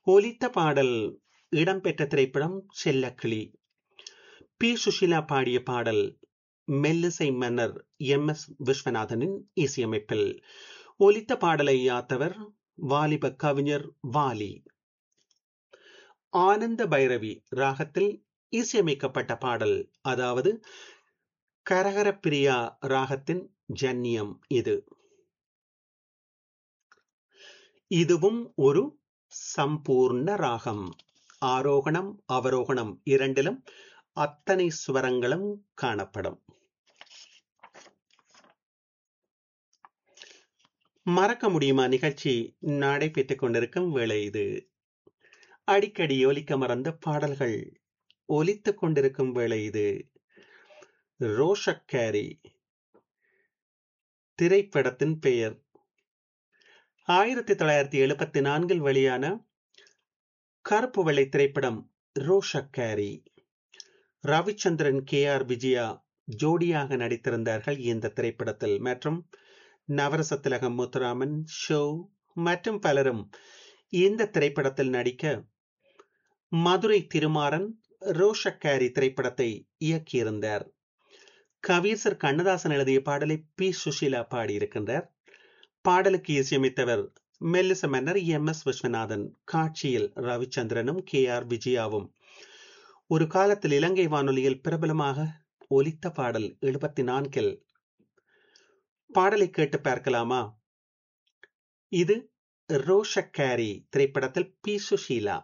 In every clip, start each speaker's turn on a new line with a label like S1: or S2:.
S1: ஒலித்த பாடல் இடம்பெற்ற திரைப்படம் செல்லக்கிளி பி சுஷிலா பாடிய பாடல் மெல்லிசை மன்னர் எம் எஸ் விஸ்வநாதனின் இசையமைப்பில் ஒலித்த பாடலை யாத்தவர் வாலிப கவிஞர் வாலி ஆனந்த பைரவி ராகத்தில் இசையமைக்கப்பட்ட பாடல் அதாவது கரகர பிரியா ராகத்தின் ஜன்னியம் இது இதுவும் ஒரு சம்பூர்ண ராகம் ஆரோகணம் அவரோகணம் இரண்டிலும் அத்தனை சுவரங்களும் காணப்படும் மறக்க முடியுமா நிகழ்ச்சி நடைபெற்றுக் கொண்டிருக்கும் வேளை இது அடிக்கடி ஒலிக்க மறந்த பாடல்கள் ஒலித்துக் கொண்டிருக்கும் வேளை இது ரோஷக்கேரி திரைப்படத்தின் பெயர் ஆயிரத்தி தொள்ளாயிரத்தி எழுபத்தி நான்கில் வெளியான கருப்பு வெள்ளை திரைப்படம் ரோஷக்கேரி ரவிச்சந்திரன் கே ஆர் விஜயா ஜோடியாக நடித்திருந்தார்கள் இந்த திரைப்படத்தில் மற்றும் நவரச திலகம் முத்துராமன் ஷோ மற்றும் பலரும் இந்த திரைப்படத்தில் நடிக்க மதுரை திருமாறன் ரோஷக்காரி திரைப்படத்தை இயக்கியிருந்தார் கவியரசர் கண்ணதாசன் எழுதிய பாடலை பி சுஷீலா பாடியிருக்கின்றார் பாடலுக்கு இசையமைத்தவர் மெல்லிச மன்னர் எம் எஸ் விஸ்வநாதன் காட்சியில் ரவிச்சந்திரனும் கே ஆர் விஜயாவும் ஒரு காலத்தில் இலங்கை வானொலியில் பிரபலமாக ஒலித்த பாடல் எழுபத்தி நான்கில் பாடலை கேட்டு பார்க்கலாமா இது ரோஷக்காரி திரைப்படத்தில் பி சுஷீலா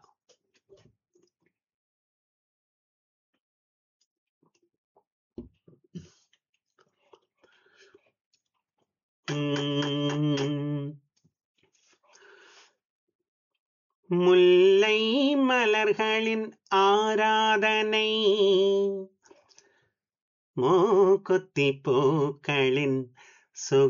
S1: முல்லை மலர்களின் ஆராதனை மூக்குத்தி பூக்களின் சுக